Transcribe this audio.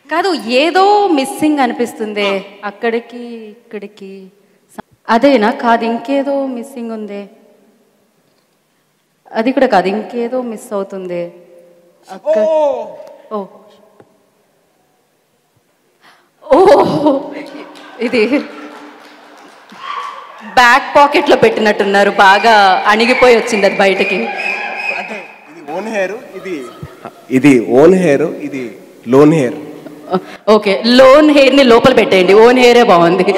కాదు ఏదో మిస్సింగ్ అనిపిస్తుంది అక్కడికి ఇక్కడికి అదేనా కాదు ఇంకేదో మిస్సింగ్ ఉంది అది కూడా కాదు ఇంకేదో మిస్ అవుతుంది అక్కడ ఓ ఓ ఇది బ్యాక్ పాకెట్లో పెట్టినట్టున్నారు బాగా అణిగిపోయి వచ్చింది అది బయటకి అంటే ఇది ఓన్ హెయిర్ ఇది ఇది ఓన్ హెయిర్ ఇది loan hair okay loan hair ని లోపల పెట్టేయండి ఓన్ హెయిరే బాగుంది